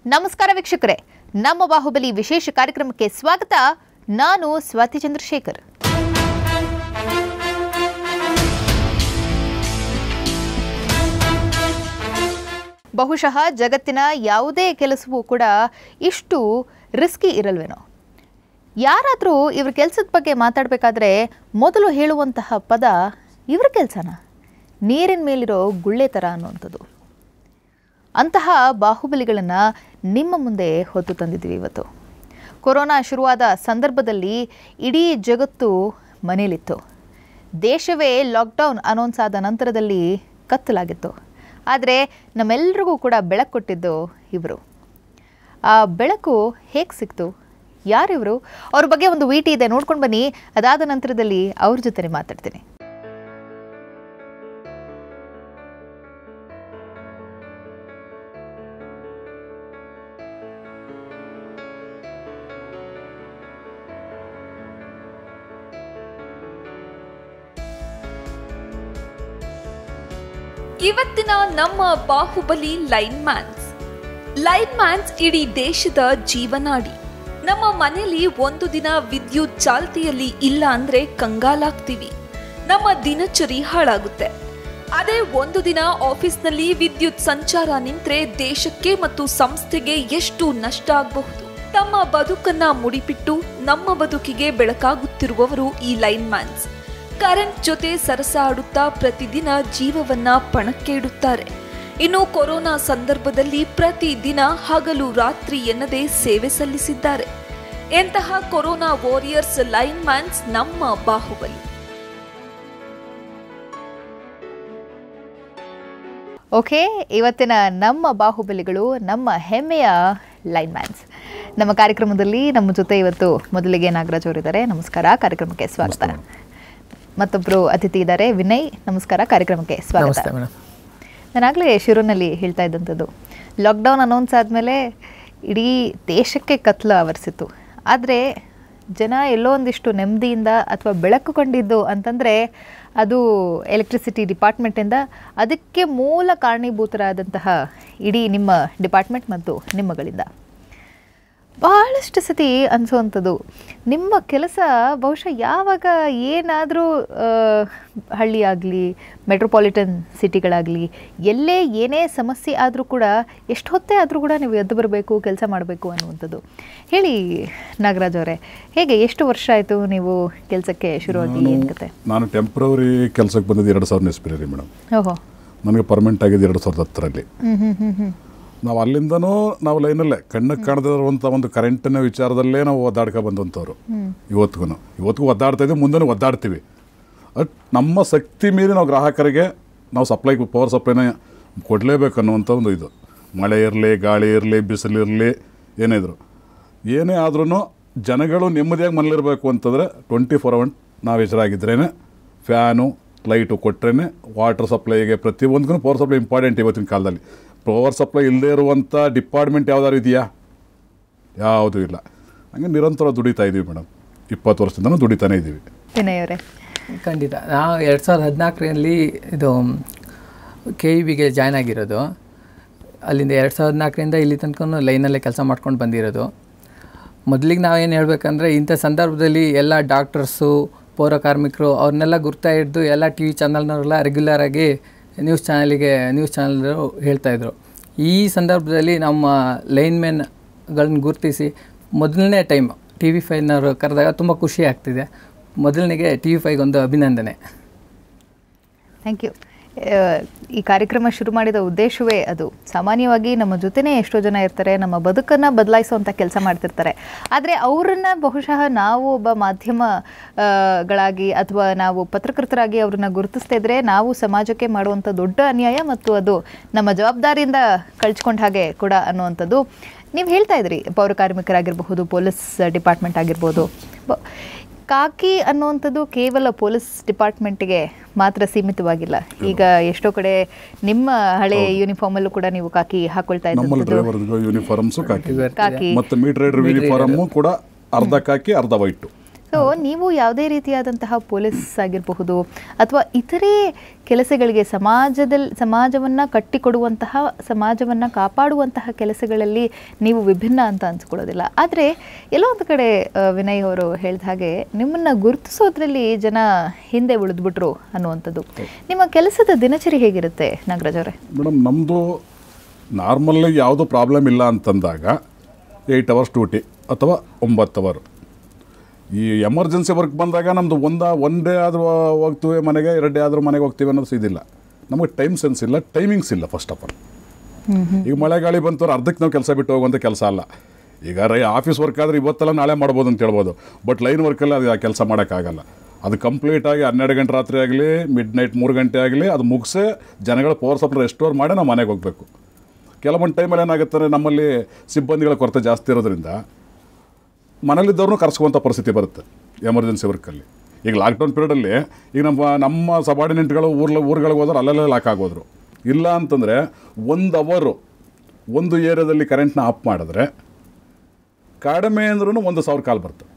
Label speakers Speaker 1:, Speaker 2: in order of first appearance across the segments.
Speaker 1: ನಮಸ್ಕಾರ ವೀಕ್ಷಕರೇ ನಮ್ಮ ಬಾಹುಬಲಿ ವಿಶೇಷ ಕಾರ್ಯಕ್ರಮಕ್ಕೆ ಸ್ವಾಗತ ನಾನು ಸ್ವಾತಿ ಚಂದ್ರಶೇಖರ್ ಬಹುಶಃ ಜಗತ್ತಿನ ಯಾವುದೇ ಕೆಲಸವೂ ಕೂಡ ಇಷ್ಟು ರಿಸ್ಕಿ ಇರಲ್ವೇನೋ ಯಾರಾದರೂ ಇವ್ರ ಕೆಲಸದ ಬಗ್ಗೆ ಮಾತಾಡಬೇಕಾದ್ರೆ ಮೊದಲು ಹೇಳುವಂತಹ ಪದ ಇವ್ರ ಕೆಲಸನ ನೀರಿನ ಮೇಲಿರೋ ಗುಳ್ಳೆ ಥರ ಅನ್ನುವಂಥದ್ದು ಅಂತಹ ಬಾಹುಬಲಿಗಳನ್ನು ನಿಮ್ಮ ಮುಂದೆ ಹೊತ್ತು ತಂದಿದ್ದೀವಿ ಇವತ್ತು ಕೊರೋನಾ ಶುರುವಾದ ಸಂದರ್ಭದಲ್ಲಿ ಇಡೀ ಜಗತ್ತು ಮನೇಲಿತ್ತು ದೇಶವೇ ಲಾಕ್ಡೌನ್ ಅನೌನ್ಸ್ ಆದ ನಂತರದಲ್ಲಿ ಕತ್ತಲಾಗಿತ್ತು ಆದರೆ ನಮ್ಮೆಲ್ರಿಗೂ ಕೂಡ ಬೆಳಕು ಕೊಟ್ಟಿದ್ದು ಇವರು ಆ ಬೆಳಕು ಹೇಗೆ ಸಿಕ್ತು ಯಾರಿವರು ಅವ್ರ ಬಗ್ಗೆ ಒಂದು ವೀಟಿ ಇದೆ ನೋಡ್ಕೊಂಡು ಬನ್ನಿ ಅದಾದ ನಂತರದಲ್ಲಿ ಅವ್ರ ಜೊತೆ ಮಾತಾಡ್ತೀನಿ
Speaker 2: ಇವತ್ತಿನ ನಮ್ಮ Baahubali linemen linemen ಇಡೀ ದೇಶದ ಜೀವನಾಡಿ ನಮ್ಮ ಮನೆಯಲ್ಲಿ ಒಂದು ದಿನ ವಿದ್ಯುತ್ ಚಾಲ್ತಿಯಲ್ಲಿ ಇಲ್ಲ ಅಂದ್ರೆ ಕಂಗಾಲಾಗ್ತೀವಿ ನಮ್ಮ ದಿನಚರಿ ಹಾಳಾಗುತ್ತೆ ಅದೇ ಒಂದು ದಿನ ಆಫೀಸ್ನಲ್ಲಿ ವಿದ್ಯುತ್ ಸಂಚಾರ ನಿಂತ್ರೆ ದೇಶಕ್ಕೆ ಮತ್ತು ಸಂಸ್ಥೆಗೆ ಎಷ್ಟು ನಷ್ಟ ಆಗಬಹುದು ತಮ್ಮ ಬದುಕನ್ನ ಮುಡಿಪಿಟ್ಟು ನಮ್ಮ ಬದುಕಿಗೆ ಬೆಳಕಾಗುತ್ತಿರುವವರು ಈ ಲೈನ್ ಮ್ಯಾನ್ಸ್ ಕರೆಂಟ್ ಜೊತೆ ಸರಸಾಡುತ್ತಾ ಪ್ರತಿದಿನ ಜೀವವನ್ನ ಪಣಕ್ಕೆ ಇಡುತ್ತಾರೆ ಇನ್ನು ಕೊರೋನಾ ಸಂದರ್ಭದಲ್ಲಿ ಪ್ರತಿದಿನ ಹಗಲು ರಾತ್ರಿ ಎನ್ನದೇ ಸೇವೆ ಸಲ್ಲಿಸಿದ್ದಾರೆ ಎಂತಹ ಕೊರೋನಾ ವಾರಿಯರ್ಸ್ ಲೈನ್ ಮ್ಯಾನ್ಸ್ ನಮ್ಮ ಬಾಹುಬಲಿ
Speaker 1: ಓಕೆ ಇವತ್ತಿನ ನಮ್ಮ ಬಾಹುಬಲಿಗಳು ನಮ್ಮ ಹೆಮ್ಮೆಯ ಲೈನ್ ಮ್ಯಾನ್ಸ್ ನಮ್ಮ ಕಾರ್ಯಕ್ರಮದಲ್ಲಿ ನಮ್ಮ ಜೊತೆ ಇವತ್ತು ಮೊದಲಿಗೆ ನಾಗರಾಜ್ ಅವರಿದ್ದಾರೆ ನಮಸ್ಕಾರ ಕಾರ್ಯಕ್ರಮಕ್ಕೆ ಸ್ವಾಗತ ಮತ್ತೊಬ್ಬರು ಅತಿಥಿ ಇದ್ದಾರೆ ವಿನಯ್ ನಮಸ್ಕಾರ ಕಾರ್ಯಕ್ರಮಕ್ಕೆ ಸ್ವಾಗತ
Speaker 3: ನಮಸ್ತೆ ಮೇಡಮ್
Speaker 1: ನಾನಾಗಲೇ ಶುರುನಲ್ಲಿ ಹೇಳ್ತಾ ಇದ್ದಂಥದ್ದು ಲಾಕ್ಡೌನ್ ಅನೌನ್ಸ್ ಆದಮೇಲೆ ಇಡೀ ದೇಶಕ್ಕೆ ಕತ್ಲು ಆವರಿಸಿತ್ತು ಆದರೆ ಜನ ಎಲ್ಲೋ ಒಂದಿಷ್ಟು ನೆಮ್ಮದಿಯಿಂದ ಅಥವಾ ಬೆಳಕು ಕಂಡಿದ್ದು ಅಂತಂದರೆ ಅದು ಎಲೆಕ್ಟ್ರಿಸಿಟಿ ಡಿಪಾರ್ಟ್ಮೆಂಟಿಂದ ಅದಕ್ಕೆ ಮೂಲ ಕಾರಣೀಭೂತರಾದಂತಹ ಇಡೀ ನಿಮ್ಮ ಡಿಪಾರ್ಟ್ಮೆಂಟ್ ಮತ್ತು ನಿಮ್ಮಗಳಿಂದ ಭಾಳಷ್ಟು ಸತಿ ಅನಿಸೋವಂಥದ್ದು ನಿಮ್ಮ ಕೆಲಸ ಬಹುಶಃ ಯಾವಾಗ ಏನಾದರೂ ಹಳ್ಳಿ ಆಗಲಿ ಮೆಟ್ರೋಪಾಲಿಟನ್ ಸಿಟಿಗಳಾಗಲಿ ಎಲ್ಲೇ ಏನೇ ಸಮಸ್ಯೆ ಆದರೂ ಕೂಡ ಎಷ್ಟು ಹೊತ್ತೇ ಆದರೂ ಕೂಡ ನೀವು ಎದ್ದು ಬರಬೇಕು ಕೆಲಸ ಮಾಡಬೇಕು ಅನ್ನುವಂಥದ್ದು ಹೇಳಿ ನಾಗರಾಜ್ ಅವರೇ ಹೇಗೆ ಎಷ್ಟು ವರ್ಷ ಆಯಿತು ನೀವು ಕೆಲಸಕ್ಕೆ ಶುರುವಾಗಿ ಏನು ಕತೆ
Speaker 4: ನಾನು ಟೆಂಪ್ರವರಿ ಕೆಲಸಕ್ಕೆ ಬಂದಿದ್ದು ಎರಡು ಸಾವಿರದ ಇಸ್ಪಿರಿ ರೀ ಮೇಡಮ್
Speaker 1: ಓಹೋ
Speaker 4: ನನಗೆ ಪರ್ಮನೆಂಟ್ ಆಗಿದ್ದು ಎರಡು ಸಾವಿರದ ಹತ್ತರಲ್ಲಿ
Speaker 1: ಹ್ಞೂ ಹ್ಞೂ ಹ್ಞೂ ಹ್ಞೂ
Speaker 4: ನಾವು ಅಲ್ಲಿಂದನೂ ನಾವು ಲೈನಲ್ಲೇ ಕಣ್ಣಿಗೆ ಕಾಣದಿರುವಂಥ ಒಂದು ಕರೆಂಟಿನ ವಿಚಾರದಲ್ಲೇ ನಾವು ಒದ್ದಾಡ್ಕೊ ಬಂದಂಥವ್ರು ಇವತ್ತಿಗೂ ಇವತ್ತಿಗೂ ಒದ್ದಾಡ್ತಾ ಇದ್ದೀವಿ ಮುಂದೆ ಒದ್ದಾಡ್ತೀವಿ ಅಟ್ ನಮ್ಮ ಶಕ್ತಿ ಮೀರಿ ನಾವು ಗ್ರಾಹಕರಿಗೆ ನಾವು ಸಪ್ಲೈ ಪವರ್ ಸಪ್ಲೈನ ಕೊಡಲೇಬೇಕು ಅನ್ನುವಂಥ ಒಂದು ಇದು ಮಳೆ ಇರಲಿ ಗಾಳಿ ಇರಲಿ ಬಿಸಿಲಿರಲಿ ಏನೇ ಇದ್ರು ಏನೇ ಆದ್ರೂ ಜನಗಳು ನೆಮ್ಮದಿಯಾಗಿ ಮನೇಲಿರಬೇಕು ಅಂತಂದರೆ ಟ್ವೆಂಟಿ ಫೋರ್ ಅವರ್ ನಾವು ಎಚ್ಚರಾಗಿದ್ರೇ ಫ್ಯಾನು ಲೈಟು ಕೊಟ್ರೇ ವಾಟರ್ ಸಪ್ಲೈಗೆ ಪ್ರತಿಯೊಂದಕ್ಕೂ ಪವರ್ ಸಪ್ಲೈ ಇಂಪಾರ್ಟೆಂಟ್ ಇವತ್ತಿನ ಕಾಲದಲ್ಲಿ ಪವರ್ ಸಪ್ಲೈ ಇಲ್ಲದೇ ಇರುವಂಥ ಡಿಪಾರ್ಟ್ಮೆಂಟ್ ಯಾವ್ದಾದ್ರು ಇದೆಯಾ ಯಾವುದೂ ಇಲ್ಲ ಹಂಗೆ ನಿರಂತರ ದುಡಿತಾ ಇದ್ದೀವಿ ಮೇಡಮ್ ಇಪ್ಪತ್ತು ವರ್ಷದಿಂದನೂ ದುಡಿತಾನೇ ಇದ್ದೀವಿ
Speaker 1: ವಿನಯ್ ಅವರೇ
Speaker 3: ಖಂಡಿತ ನಾವು ಎರಡು ಸಾವಿರದ ಹದಿನಾಲ್ಕರಲ್ಲಿ ಇದು ಕೆ ಇ ಬಿಗೆ ಜಾಯ್ನ್ ಆಗಿರೋದು ಅಲ್ಲಿಂದ ಎರಡು ಸಾವಿರದ ಹದಿನಾಲ್ಕರಿಂದ ಇಲ್ಲಿ ತನಕ ಲೈನಲ್ಲೇ ಕೆಲಸ ಮಾಡ್ಕೊಂಡು ಬಂದಿರೋದು ಮೊದಲಿಗೆ ನಾವೇನು ಹೇಳಬೇಕಂದ್ರೆ ಇಂಥ ಸಂದರ್ಭದಲ್ಲಿ ಎಲ್ಲ ಡಾಕ್ಟರ್ಸು ಪೌರ ಕಾರ್ಮಿಕರು ಅವ್ರನ್ನೆಲ್ಲ ಗುರ್ತಾ ಹಿಡಿದು ಎಲ್ಲ ಟಿ ವಿ ಚಾನಲ್ನವರೆಲ್ಲ ರೆಗ್ಯುಲರಾಗಿ ನ್ಯೂಸ್ ಚಾನಲಿಗೆ ನ್ಯೂಸ್ ಚಾನಲ್ರು ಹೇಳ್ತಾಯಿದ್ರು ಈ ಸಂದರ್ಭದಲ್ಲಿ ನಮ್ಮ ಲೈನ್ಮೆನ್ಗಳನ್ನ ಗುರುತಿಸಿ ಮೊದಲನೇ ಟೈಮ್ ಟಿ ವಿ ಫೈವ್ನವರು ಕರೆದಾಗ ತುಂಬ ಖುಷಿ ಆಗ್ತಿದೆ ಮೊದಲನಿಗೆ ಟಿ ವಿ ಫೈವ್ಗೆ ಒಂದು ಅಭಿನಂದನೆ
Speaker 1: ಥ್ಯಾಂಕ್ ಯು ಈ ಕಾರ್ಯಕ್ರಮ ಶುರು ಮಾಡಿದ ಉದ್ದೇಶವೇ ಅದು ಸಾಮಾನ್ಯವಾಗಿ ನಮ್ಮ ಜೊತೆನೇ ಎಷ್ಟೋ ಜನ ಇರ್ತಾರೆ ನಮ್ಮ ಬದುಕನ್ನು ಬದಲಾಯಿಸುವಂಥ ಕೆಲಸ ಮಾಡ್ತಿರ್ತಾರೆ ಆದರೆ ಅವರನ್ನು ಬಹುಶಃ ನಾವು ಒಬ್ಬ ಮಾಧ್ಯಮ ಆ, ಗಳಾಗಿ ಅಥವಾ ನಾವು ಪತ್ರಕರ್ತರಾಗಿ ಅವ್ರನ್ನ ಗುರುತಿಸ್ತಾ ಇದ್ರೆ ನಾವು ಸಮಾಜಕ್ಕೆ ಮಾಡುವಂಥ ದೊಡ್ಡ ಅನ್ಯಾಯ ಮತ್ತು ಅದು ನಮ್ಮ ಜವಾಬ್ದಾರಿಯಿಂದ ಕಳ್ಚ್ಕೊಂಡ ಹಾಗೆ ಕೂಡ ಅನ್ನುವಂಥದ್ದು ನೀವು ಹೇಳ್ತಾ ಇದ್ರಿ ಪೌರ ಕಾರ್ಮಿಕರಾಗಿರಬಹುದು ಪೊಲೀಸ್ ಡಿಪಾರ್ಟ್ಮೆಂಟ್ ಆಗಿರ್ಬೋದು ಬ- ಕಾಕಿ ಅನ್ನುವಂಥದ್ದು ಕೇವಲ ಪೊಲೀಸ್ ಡಿಪಾರ್ಟ್ಮೆಂಟ್ಗೆ ಮಾತ್ರ ಸೀಮಿತವಾಗಿಲ್ಲ ಈಗ ಎಷ್ಟೋ ಕಡೆ ನಿಮ್ಮ ಹಳೆ ಯೂನಿಫಾರ್ಮಲ್ಲೂ ಕೂಡ ನೀವು ಕಾಕಿ ಹಾಕೊಳ್ತಾ
Speaker 4: ನಮ್ಮಲ್ಲಿ
Speaker 1: ಇದ್ದಂಥದ್ದು
Speaker 4: ಡ್ರೈವರ್ದು ಯೂನಿಫಾರ್ಮ್ಸು ಕಾಕಿ
Speaker 1: ಕಾಕಿ
Speaker 4: ಮತ್ತು ಮೀಟರ್ ರೈಡರ್ ಯೂನಿಫಾರ್ಮು ಕೂಡ ಅರ್ಧ ಕಾಕಿ ಅರ್ಧ ವೈಟು
Speaker 1: ಸೊ ನೀವು ಯಾವುದೇ ರೀತಿಯಾದಂತಹ ಪೊಲೀಸ್ ಆಗಿರಬಹುದು ಅಥವಾ ಇತರೆ ಕೆಲಸಗಳಿಗೆ ಸಮಾಜದಲ್ಲಿ ಸಮಾಜವನ್ನು ಕಟ್ಟಿಕೊಡುವಂತಹ ಸಮಾಜವನ್ನು ಕಾಪಾಡುವಂತಹ ಕೆಲಸಗಳಲ್ಲಿ ನೀವು ವಿಭಿನ್ನ ಅಂತ ಅನ್ಸ್ಕೊಳ್ಳೋದಿಲ್ಲ ಆದರೆ ಎಲ್ಲೋ ಒಂದು ಕಡೆ ಆ, ವಿನಯ್ ಅವರು ಹೇಳಿದ ಹಾಗೆ ನಿಮ್ಮನ್ನು ಗುರುತಿಸೋದ್ರಲ್ಲಿ ಜನ ಹಿಂದೆ ಉಳಿದ್ಬಿಟ್ರು ಅನ್ನುವಂಥದ್ದು ನಿಮ್ಮ ಕೆಲಸದ ದಿನಚರಿ ಹೇಗಿರುತ್ತೆ ನಾಗರಾಜ್ ಅವರೇ
Speaker 4: ಮೇಡಮ್ ನಮ್ಮದು ನಾರ್ಮಲ್ಲಿ ಯಾವುದೂ ಪ್ರಾಬ್ಲಮ್ ಇಲ್ಲ ಅಂತಂದಾಗ ಏಯ್ಟ್ ಅವರ್ಸ್ ಡ್ಯೂಟಿ ಅಥವಾ ಒಂಬತ್ತು ಅವರ್ ಈ ಎಮರ್ಜೆನ್ಸಿ ವರ್ಕ್ ಬಂದಾಗ ನಮ್ಮದು ಒಂದ ಒನ್ ಡೇ ಆದರೂ ಹೋಗ್ತೀವಿ ಮನೆಗೆ ಎರಡು ಡೇ ಆದರೂ ಮನೆಗೆ ಹೋಗ್ತೀವಿ ಅನ್ನೋದು ಇದಿಲ್ಲ ನಮಗೆ ಟೈಮ್ ಸೆನ್ಸ್ ಇಲ್ಲ ಟೈಮಿಂಗ್ಸ್ ಇಲ್ಲ ಫಸ್ಟ್ ಆಫ್ ಆಲ್ ಈಗ ಮಳೆ ಗಾಳಿ ಬಂತವ್ರು ಅರ್ಧಕ್ಕೆ ನಾವು ಕೆಲಸ ಬಿಟ್ಟು ಹೋಗುವಂಥ ಕೆಲಸ ಅಲ್ಲ ಈಗ ರೈ ಆಫೀಸ್ ವರ್ಕ್ ಆದರೆ ಇವತ್ತೆಲ್ಲ ನಾಳೆ ಮಾಡ್ಬೋದು ಅಂತ ಹೇಳ್ಬೋದು ಬಟ್ ಲೈನ್ ವರ್ಕಲ್ಲಿ ಅದು ಆ ಕೆಲಸ ಮಾಡೋಕ್ಕಾಗಲ್ಲ ಅದು ಕಂಪ್ಲೀಟಾಗಿ ಹನ್ನೆರಡು ಗಂಟೆ ರಾತ್ರಿ ಆಗಲಿ ಮಿಡ್ ನೈಟ್ ಮೂರು ಗಂಟೆ ಆಗಲಿ ಅದು ಮುಗಿಸೇ ಜನಗಳ ಪವರ್ ಸಪ್ಲೈ ರೆಸ್ಟೋರ್ ಮಾಡಿ ನಾವು ಮನೆಗೆ ಹೋಗಬೇಕು ಕೆಲವೊಂದು ಟೈಮಲ್ಲಿ ಏನಾಗುತ್ತೆ ನಮ್ಮಲ್ಲಿ ಸಿಬ್ಬಂದಿಗಳ ಕೊರತೆ ಜಾಸ್ತಿ ಇರೋದ್ರಿಂದ ಮನೇಲಿದ್ದವ್ರನ್ನೂ ಕರ್ಸ್ಕೊಂಥ ಪರಿಸ್ಥಿತಿ ಬರುತ್ತೆ ಎಮರ್ಜೆನ್ಸಿ ವರ್ಕಲ್ಲಿ ಈಗ ಲಾಕ್ಡೌನ್ ಪೀರಿಯಡಲ್ಲಿ ಈಗ ನಮ್ಮ ನಮ್ಮ ಸಬಾರ್ಡಿನೆಂಟ್ಗಳು ಊರ್ಲ ಊರುಗಳಿಗೆ ಹೋದ್ರೆ ಅಲ್ಲಲ್ಲೇ ಲಾಕ್ ಆಗೋದ್ರು ಇಲ್ಲ ಅಂತಂದರೆ ಒಂದು ಅವರು ಒಂದು ಏರಿಯಾದಲ್ಲಿ ಕರೆಂಟ್ನ ಆಫ್ ಮಾಡಿದ್ರೆ ಕಡಿಮೆ ಅಂದ್ರೂ ಒಂದು ಸಾವಿರ ಕಾಲ್ ಬರ್ತದೆ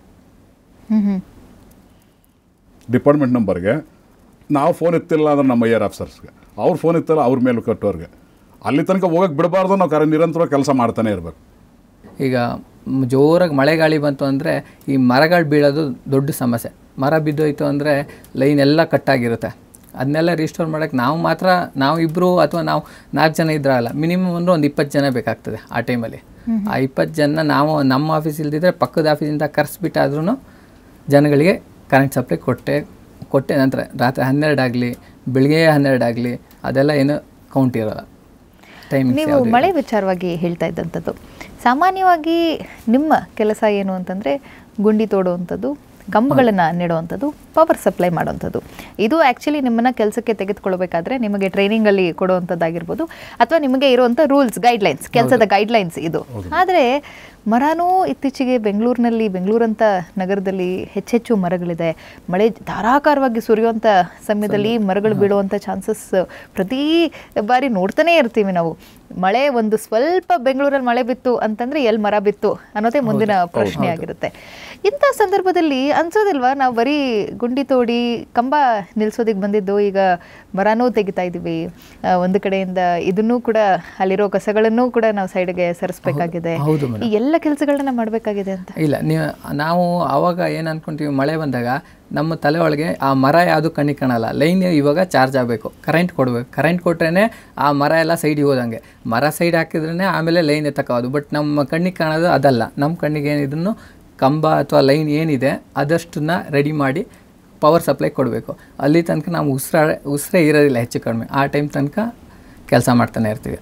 Speaker 4: ಡಿಪಾರ್ಟ್ಮೆಂಟ್ ನಂಬರ್ಗೆ ನಾವು ಫೋನ್ ಎತ್ತಿಲ್ಲ ಅಂದ್ರೆ ನಮ್ಮ ಏರ್ ಆಫೀಸರ್ಸ್ಗೆ ಅವ್ರು ಫೋನ್ ಎತ್ತಲ್ಲ ಅವ್ರ ಮೇಲೆ ಕಟ್ಟೋರಿಗೆ ಅಲ್ಲಿ ತನಕ ಹೋಗಕ್ಕೆ ಬಿಡಬಾರ್ದು ನಾವು ಕರೆ ನಿರಂತರವಾಗಿ ಕೆಲಸ ಮಾಡ್ತಾನೆ ಇರಬೇಕು
Speaker 3: ಈಗ ಮ್- ಜೋರಾಗಿ ಮಳೆ ಗಾಳಿ ಬಂತು ಅಂದರೆ ಈ ಮರಗಳು ಬೀಳೋದು ದೊಡ್ಡ ಸಮಸ್ಯೆ ಮರ ಬಿದ್ದೋಯ್ತು ಅಂದರೆ ಲೈನ್ ಎಲ್ಲ ಕಟ್ಟಾಗಿರುತ್ತೆ ಅದನ್ನೆಲ್ಲ ರಿಸ್ಟೋರ್ ಮಾಡೋಕ್ಕೆ ನಾವು ಮಾತ್ರ ನಾವು ಇಬ್ಬರು ಅಥವಾ ನಾವು ನಾಲ್ಕು ಜನ ಇದ್ರಲ್ಲ ಮಿನಿಮಮ್ ಅಂದ್ರೆ ಒಂದು ಇಪ್ಪತ್ತು ಜನ ಬೇಕಾಗ್ತದೆ ಆ ಟೈಮಲ್ಲಿ ಆ ಇಪ್ಪತ್ತು ಜನ ನಾವು ನಮ್ಮ ಆಫೀಸ್ ಇಲ್ದಿದ್ರೆ ಪಕ್ಕದ ಆಫೀಸಿಂದ ಕರೆಸ್ಬಿಟ್ಟಾದ್ರೂ ಜನಗಳಿಗೆ ಕರೆಂಟ್ ಸಪ್ಲೈ ಕೊಟ್ಟೆ ಕೊಟ್ಟೆ ನಂತರ ರಾತ್ರಿ ಹನ್ನೆರಡು ಆಗಲಿ ಬೆಳಿಗ್ಗೆ ಹನ್ನೆರಡು ಆಗಲಿ ಅದೆಲ್ಲ ಏನು ಕೌಂಟ್ ಇರೋಲ್ಲ ಟೈಮಿಂಗ್ಸ್
Speaker 1: ನೀವು ಮಳೆ ವಿಚಾರವಾಗಿ ಹೇಳ್ತಾ ಇದ್ದಂಥದ್ದು ಸಾಮಾನ್ಯವಾಗಿ ನಿಮ್ಮ ಕೆಲಸ ಏನು ಅಂತಂದರೆ ಗುಂಡಿ ತೋಡುವಂಥದ್ದು ಕಂಬಗಳನ್ನು ನೆಡುವಂಥದ್ದು ಪವರ್ ಸಪ್ಲೈ ಮಾಡುವಂಥದ್ದು ಇದು ಆ್ಯಕ್ಚುಲಿ ನಿಮ್ಮನ್ನು ಕೆಲಸಕ್ಕೆ ತೆಗೆದುಕೊಳ್ಬೇಕಾದ್ರೆ ನಿಮಗೆ ಟ್ರೈನಿಂಗಲ್ಲಿ ಕೊಡುವಂಥದ್ದಾಗಿರ್ಬೋದು ಅಥವಾ ನಿಮಗೆ ಇರುವಂಥ ರೂಲ್ಸ್ ಗೈಡ್ಲೈನ್ಸ್ ಕೆಲಸದ ಗೈಡ್ಲೈನ್ಸ್ ಇದು ಆದರೆ ಮರನೂ ಇತ್ತೀಚೆಗೆ ಬೆಂಗಳೂರಿನಲ್ಲಿ ಬೆಂಗಳೂರಂಥ ನಗರದಲ್ಲಿ ಹೆಚ್ಚೆಚ್ಚು ಮರಗಳಿದೆ ಮಳೆ ಧಾರಾಕಾರವಾಗಿ ಸುರಿಯುವಂಥ ಸಮಯದಲ್ಲಿ ಮರಗಳು ಬೀಳುವಂಥ ಚಾನ್ಸಸ್ ಪ್ರತಿ ಬಾರಿ ನೋಡ್ತಾನೆ ಇರ್ತೀವಿ ನಾವು ಮಳೆ ಒಂದು ಸ್ವಲ್ಪ ಬೆಂಗಳೂರಲ್ಲಿ ಮಳೆ ಬಿತ್ತು ಅಂತಂದ್ರೆ ಎಲ್ಲಿ ಮರ ಬಿತ್ತು ಅನ್ನೋದೇ ಮುಂದಿನ ಪ್ರಶ್ನೆ ಆಗಿರುತ್ತೆ ಇಂಥ ಸಂದರ್ಭದಲ್ಲಿ ಅನ್ಸೋದಿಲ್ವಾ ನಾವು ಬರೀ ಗುಂಡಿ ತೋಡಿ ಕಂಬ ನಿಲ್ಸೋದಿಕ್ ಬಂದಿದ್ದು ಈಗ ಮರನೂ ತೆಗಿತಾ ಇದ್ದೀವಿ ಆ, ಒಂದು ಕಡೆಯಿಂದ ಇದನ್ನೂ ಕೂಡ ಅಲ್ಲಿರೋ ಕಸಗಳನ್ನೂ ಕೂಡ ನಾವು ಸೈಡ್ಗೆ ಸರಿಸ್ಬೇಕಾಗಿದೆ
Speaker 3: ಹೌದು ಮೇಡಮ್
Speaker 1: ಈ ಎಲ್ಲ ಕೆಲಸಗಳನ್ನ ಮಾಡಬೇಕಾಗಿದೆ ಅಂತ
Speaker 3: ಇಲ್ಲ ನೀವು ನಾವು ಆವಾಗ ಏನು ಅನ್ಕೊಂತೀವಿ ಮಳೆ ಬಂದಾಗ ನಮ್ಮ ತಲೆ ಒಳಗೆ ಆ ಮರ ಯಾವುದು ಕಣ್ಣಿಗೆ ಕಾಣಲ್ಲ ಲೈನ್ ಇವಾಗ ಚಾರ್ಜ್ ಆಗಬೇಕು ಕರೆಂಟ್ ಕೊಡಬೇಕು ಕರೆಂಟ್ ಕೊಟ್ರೇ ಆ ಮರ ಎಲ್ಲ ಸೈಡಿಗೆ ಹೋದಂಗೆ ಮರ ಸೈಡ್ ಹಾಕಿದ್ರೇ ಆಮೇಲೆ ಲೈನ್ ಎತ್ತಕ್ಕಾಗೋದು ಬಟ್ ನಮ್ಮ ಕಣ್ಣಿಗೆ ಕಾಣೋದು ಅದಲ್ಲ ನಮ್ಮ ಕಣ್ಣಿಗೆ ಏನಿದ್ರು ಕಂಬ ಅಥವಾ ಲೈನ್ ಏನಿದೆ ಅದಷ್ಟನ್ನ ರೆಡಿ ಮಾಡಿ ಪವರ್ ಸಪ್ಲೈ ಕೊಡಬೇಕು ಅಲ್ಲಿ ತನಕ ನಾವು ಉಸಿರಾ ಉಸಿರೇ ಇರೋದಿಲ್ಲ ಹೆಚ್ಚು ಕಡಿಮೆ ಆ ಟೈಮ್ ತನಕ ಕೆಲಸ ಮಾಡ್ತಾನೆ ಇರ್ತೀವಿ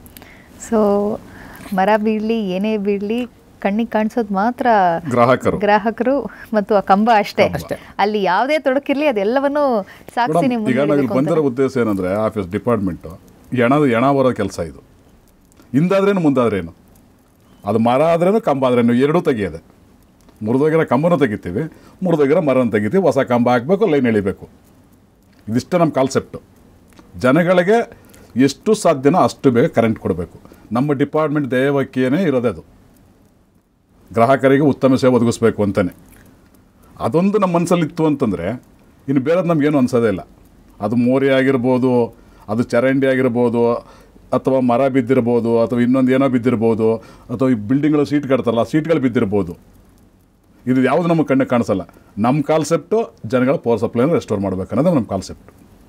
Speaker 1: ಸೊ ಮರ ಬೀಳಲಿ ಏನೇ ಬೀಳಲಿ ಕಣ್ಣಿಗೆ ಕಾಣಿಸೋದು ಮಾತ್ರ
Speaker 4: ಗ್ರಾಹಕರು
Speaker 1: ಗ್ರಾಹಕರು ಮತ್ತು ಆ ಕಂಬ ಅಷ್ಟೇ ಅಲ್ಲಿ ಯಾವುದೇ ತೊಡಕಿರ್ಲಿ ಅದೆಲ್ಲವನ್ನು ಸಾಕ್ಷಿ
Speaker 4: ಮೇಡಮ್
Speaker 1: ನಿಮ್ಮ
Speaker 4: ಈಗ ನಾವು ಇಲ್ಲಿ ಬಂದಿರೋ ಉದ್ದೇಶ ಏನಂದರೆ ಆಫೀಸ್ ಡಿಪಾರ್ಟ್ಮೆಂಟು ಎಣದ ಎಣ ಬರೋ ಕೆಲಸ ಇದು ಹಿಂದಾದ್ರೇನು ಮುಂದಾದ್ರೇನು ಅದು ಮರ ಆದ್ರೇನು ಕಂಬ ಆದ್ರೇನು ಎರಡೂ ತೆಗಿಯೋದೆ ಮುರಿದೋಗಿರೋ ಕಂಬನೂ ತೆಗಿತೀವಿ ಮುರಿದೋಗಿರೋ ಮರನ ತೆಗಿತೀವಿ ಹೊಸ ಕಂಬ ಹಾಕಬೇಕು ಲೈನ್ ಎಳಿಬೇಕು ಇದಿಷ್ಟೇ ನಮ್ಮ ಕಾನ್ಸೆಪ್ಟು ಜನಗಳಿಗೆ ಎಷ್ಟು ಸಾಧ್ಯನೋ ಅಷ್ಟು ಬೇಗ ಕರೆಂಟ್ ಕೊಡಬೇಕು ನಮ್ಮ ಡಿಪಾರ್ಟ್ಮೆಂಟ್ ದೇವಕ್ಕಿಯೇ ಇರೋದೇ ಅದು ಗ್ರಾಹಕರಿಗೆ ಉತ್ತಮ ಸೇವೆ ಒದಗಿಸ್ಬೇಕು ಅಂತಲೇ ಅದೊಂದು ನಮ್ಮ ಮನಸ್ಸಲ್ಲಿತ್ತು ಅಂತಂದರೆ ಇನ್ನು ಬೇರೆದು ನಮಗೇನು ಅನ್ಸೋದೇ ಇಲ್ಲ ಅದು ಮೋರಿ ಆಗಿರ್ಬೋದು ಅದು ಚರಂಡಿ ಆಗಿರ್ಬೋದು ಅಥವಾ ಮರ ಬಿದ್ದಿರ್ಬೋದು ಅಥವಾ ಇನ್ನೊಂದು ಏನೋ ಬಿದ್ದಿರ್ಬೋದು ಅಥವಾ ಈ ಬಿಲ್ಡಿಂಗ್ಗಳು ಸೀಟ್ ಕಟ್ತಾರಲ್ಲ ಆ ಸೀಟ್ಗಳು ಬಿದ್ದಿರ್ಬೋದು ಇದು ಯಾವುದು ನಮಗೆ ಕಣ್ಣಿಗೆ ಕಾಣಿಸಲ್ಲ ನಮ್ಮ ಕಾನ್ಸೆಪ್ಟು ಜನಗಳ ಪವರ್ ಸಪ್ಲೈನ ರೆಸ್ಟೋರ್ ಮಾಡ್ಬೇಕು ಅನ್ನೋದು ನಮ್ಮ ಕಾನ್ಸೆಪ್ಟ್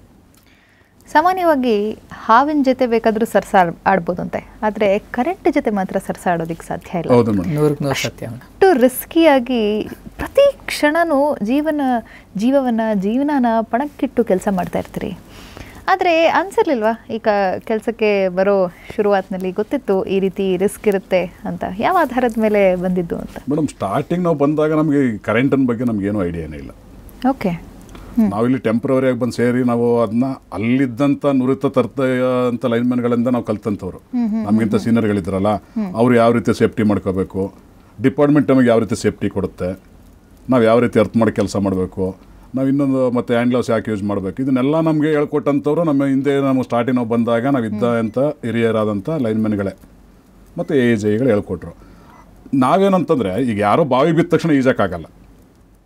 Speaker 1: ಸಾಮಾನ್ಯವಾಗಿ ಹಾವಿನ ಜೊತೆ ಬೇಕಾದರೂ ಸರ್ಸಾಡ್ ಆಡ್ಬೋದಂತೆ ಆದರೆ ಕರೆಂಟ್ ಜೊತೆ ಮಾತ್ರ ಸರ್ಸಾಡೋದಕ್ಕೆ ಸಾಧ್ಯ ಇಲ್ಲ
Speaker 4: ಹೌದು ಮೇಡಮ್
Speaker 3: ನೂರಕ್ಕೆ ನೂರು ಸತ್ಯ ಮೇಡಮ್
Speaker 1: ಅಷ್ಟು ರಿಸ್ಕಿಯಾಗಿ ಪ್ರತಿ ಕ್ಷಣನೂ ಜೀವನ ಜೀವವನ್ನು ಜೀವನನ ಪಣಕ್ಕಿಟ್ಟು ಕೆಲಸ ಮಾಡ್ತಾ ಇರ್ತೀರಿ ಆದರೆ ಅನ್ಸಿರ್ಲಿಲ್ವಾ ಈಗ ಕೆಲಸಕ್ಕೆ ಬರೋ ಶುರುವಾತ್ನಲ್ಲಿ ಗೊತ್ತಿತ್ತು ಈ ರೀತಿ ರಿಸ್ಕ್ ಇರುತ್ತೆ ಅಂತ ಯಾವ ಆಧಾರದ ಮೇಲೆ ಬಂದಿದ್ದು ಅಂತ
Speaker 4: ಮೇಡಮ್ ಸ್ಟಾರ್ಟಿಂಗ್ ನಾವು ಬಂದಾಗ ನಮಗೆ ಕರೆಂಟಿನ ಬಗ್ಗೆ ನಮಗೇನು ಐಡಿಯಾನೇ ಇಲ್ಲ
Speaker 1: ಓಕೆ
Speaker 4: ನಾವಿಲ್ಲಿ ಟೆಂಪ್ರವರಿಯಾಗಿ ಬಂದು ಸೇರಿ ನಾವು ಅದನ್ನ ಅಲ್ಲಿದ್ದಂಥ ನುರಿತ ತರ್ತ ಅಂತ ಲೈನ್ಮನ್ಗಳಿಂದ ನಾವು ಕಲ್ತಂಥವ್ರು ನಮಗಿಂತ ಸೀನಿಯರ್ಗಳಿದ್ರಲ್ಲ ಅವ್ರು ಯಾವ ರೀತಿ ಸೇಫ್ಟಿ ಮಾಡ್ಕೋಬೇಕು ಡಿಪಾರ್ಟ್ಮೆಂಟ್ ನಮಗೆ ಯಾವ ರೀತಿ ಸೇಫ್ಟಿ ಕೊಡುತ್ತೆ ನಾವು ಯಾವ ರೀತಿ ಅರ್ಥ ಮಾಡಿ ಕೆಲಸ ಮಾಡಬೇಕು ನಾವು ಇನ್ನೊಂದು ಮತ್ತು ಹ್ಯಾಂಡ್ ಗ್ಲೌಸ್ ಯಾಕೆ ಯೂಸ್ ಮಾಡಬೇಕು ಇದನ್ನೆಲ್ಲ ನಮಗೆ ಹೇಳ್ಕೊಟ್ಟಂಥವ್ರು ನಮ್ಮ ಹಿಂದೆ ನಾವು ಸ್ಟಾರ್ಟಿಂಗ್ ನಾವು ಬಂದಾಗ ನಾವು ಇದ್ದಂಥ ಹಿರಿಯರಾದಂಥ ಲೈನ್ಮನ್ಗಳೇ ಮತ್ತು ಎ ಜೈಗಳು ಹೇಳ್ಕೊಟ್ರು ನಾವೇನಂತಂದರೆ ಈಗ ಯಾರೋ ಬಾವಿ ಬಿದ್ದ ತಕ್ಷಣ ಈಜಕ್ಕಾಗಲ್ಲ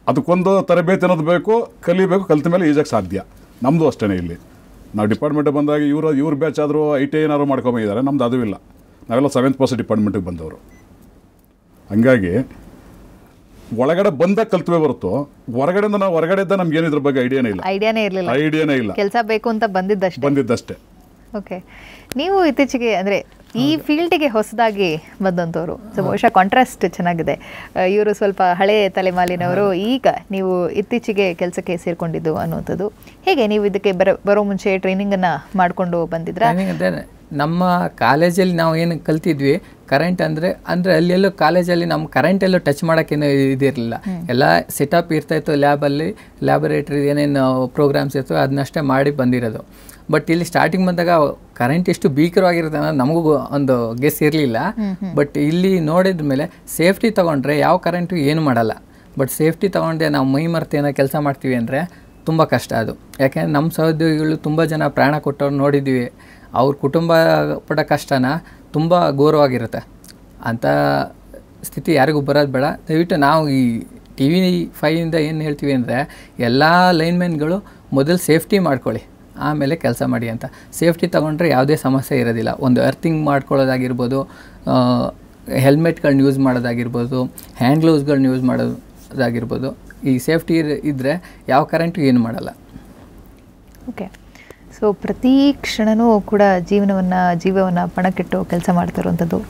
Speaker 4: ಅದಕ್ಕೊಂದು ತರಬೇತಿ ಅನ್ನೋದು ಬೇಕು ಕಲಿಬೇಕು ಕಲಿತ ಮೇಲೆ ಈಜಕ್ಕೆ ಸಾಧ್ಯ ನಮ್ಮದು ಅಷ್ಟೇ ಇಲ್ಲಿ ನಾವು ಡಿಪಾರ್ಟ್ಮೆಂಟ್ ಬಂದಾಗ ಇವರು ಇವ್ರ ಬ್ಯಾಚ್ ಆದರೂ ಐ ಟಿ ಏನಾದ್ರು ಮಾಡ್ಕೊಂಬಂದಿದ್ದಾರೆ ನಮ್ದು ಅದು ಇಲ್ಲ ನಾವೆಲ್ಲ ಸೆವೆಂತ್ ಪಾಸ್ ಡಿಪಾರ್ಟ್ಮೆಂಟಿಗೆ ಬಂದವರು ಹಂಗಾಗಿ ಒಳಗಡೆ ಬಂದಾಗ ಕಲ್ತವೇ ಹೊರತು ಹೊರಗಡೆಯಿಂದ ನಾವು ಹೊರಗಡೆ ಇದ್ದ ನಮ್ಗೆ ಏನು ಇದ್ರ ಬಗ್ಗೆ ಐಡಿಯಾನೇ ಇಲ್ಲ
Speaker 1: ಐಡಿಯಾನೇ ಇರಲಿಲ್ಲ
Speaker 4: ಐಡಿಯಾನೇ ಇಲ್ಲ
Speaker 1: ಕೆಲಸ ಬೇಕು ಅಂತ ಬಂದಿದ್ದಷ್ಟೇ
Speaker 4: ಬಂದಿದ್ದಷ್ಟೇ
Speaker 1: ಓಕೆ ನೀವು ಇತ್ತೀಚೆಗೆ ಅಂದರೆ ಈ ಫೀಲ್ಡಿಗೆ ಹೊಸದಾಗಿ ಬಂದಂಥವ್ರು ಸೊ ಬಹುಶಃ ಕಾಂಟ್ರಾಸ್ಟ್ ಚೆನ್ನಾಗಿದೆ ಇವರು ಸ್ವಲ್ಪ ಹಳೆ ತಲೆಮಾಲಿನವರು ಈಗ ನೀವು ಇತ್ತೀಚೆಗೆ ಕೆಲಸಕ್ಕೆ ಸೇರಿಕೊಂಡಿದ್ದು ಅನ್ನುವಂಥದ್ದು ಹೇಗೆ ನೀವು ಇದಕ್ಕೆ ಬರೋ ಬರೋ ಮುಂಚೆ ಟ್ರೈನಿಂಗನ್ನು ಮಾಡಿಕೊಂಡು ಬಂದಿದ್ರಾ
Speaker 3: Timing ಅದೇ ನಮ್ಮ ಕಾಲೇಜಲ್ಲಿ ನಾವು ಏನು ಕಲ್ತಿದ್ವಿ ಕರೆಂಟ್ ಅಂದರೆ ಅಂದರೆ ಅಲ್ಲೆಲ್ಲೋ ಕಾಲೇಜಲ್ಲಿ ನಮ್ಮ ಕರೆಂಟ್ ಎಲ್ಲೋ ಟಚ್ ಮಾಡೋಕ್ಕೇನು ಇದಿರಲಿಲ್ಲ ಎಲ್ಲ ಸೆಟಪ್ ಇರ್ತಾಯಿತ್ತು ಲ್ಯಾಬಲ್ಲಿ ಲ್ಯಾಬೊರೇಟ್ರಿ ಏನೇನು ಪ್ರೋಗ್ರಾಮ್ಸ್ ಇತ್ತು ಅದನ್ನಷ್ಟೇ ಮಾಡಿ ಬಂದಿರೋದು ಬಟ್ ಇಲ್ಲಿ ಸ್ಟಾರ್ಟಿಂಗ್ ಬಂದಾಗ ಕರೆಂಟ್ ಎಷ್ಟು ಭೀಕರವಾಗಿರುತ್ತೆ ಅನ್ನೋದು ನಮಗೂ ಒಂದು ಗೆಸ್ ಇರಲಿಲ್ಲ ಬಟ್ ಇಲ್ಲಿ ನೋಡಿದ ಮೇಲೆ ಸೇಫ್ಟಿ ತೊಗೊಂಡ್ರೆ ಯಾವ ಕರೆಂಟು ಏನು ಮಾಡಲ್ಲ ಬಟ್ ಸೇಫ್ಟಿ ತೊಗೊಂಡೆ ನಾವು ಮೈ ಮರೆತು ಏನೋ ಕೆಲಸ ಮಾಡ್ತೀವಿ ಅಂದರೆ ತುಂಬ ಕಷ್ಟ ಅದು ಯಾಕೆಂದರೆ ನಮ್ಮ ಸಹೋದ್ಯೋಗಿಗಳು ತುಂಬ ಜನ ಪ್ರಾಣ ಕೊಟ್ಟವ್ರು ನೋಡಿದ್ದೀವಿ ಅವ್ರ ಕುಟುಂಬ ಪಡ ಕಷ್ಟನ ತುಂಬ ಘೋರವಾಗಿರುತ್ತೆ ಅಂಥ ಸ್ಥಿತಿ ಯಾರಿಗೂ ಬರೋದು ಬೇಡ ದಯವಿಟ್ಟು ನಾವು ಈ ಟಿ ವಿ ಫೈಯಿಂದ ಏನು ಹೇಳ್ತೀವಿ ಅಂದರೆ ಎಲ್ಲ ಲೈನ್ಮೆನ್ಗಳು ಮೊದಲು ಸೇಫ್ಟಿ ಮಾಡ್ಕೊಳ್ಳಿ ಆಮೇಲೆ ಕೆಲಸ ಮಾಡಿ ಅಂತ ಸೇಫ್ಟಿ ತೊಗೊಂಡ್ರೆ ಯಾವುದೇ ಸಮಸ್ಯೆ ಇರೋದಿಲ್ಲ ಒಂದು ಅರ್ಥಿಂಗ್ ಮಾಡ್ಕೊಳ್ಳೋದಾಗಿರ್ಬೋದು ಹೆಲ್ಮೆಟ್ಗಳನ್ನ ಯೂಸ್ ಮಾಡೋದಾಗಿರ್ಬೋದು ಹ್ಯಾಂಡ್ ಗ್ಲೌಸ್ಗಳನ್ನ ಯೂಸ್ ಮಾಡೋದಾಗಿರ್ಬೋದು ಈ ಸೇಫ್ಟಿ ಇದ್ದರೆ ಯಾವ ಕರೆಂಟು ಏನು ಮಾಡಲ್ಲ
Speaker 1: ಓಕೆ ಸೊ ಪ್ರತಿ ಕ್ಷಣನೂ ಕೂಡ ಜೀವನವನ್ನು ಜೀವವನ್ನು ಪಣಕ್ಕಿಟ್ಟು ಕೆಲಸ ಮಾಡ್ತಿರುವಂಥದ್ದು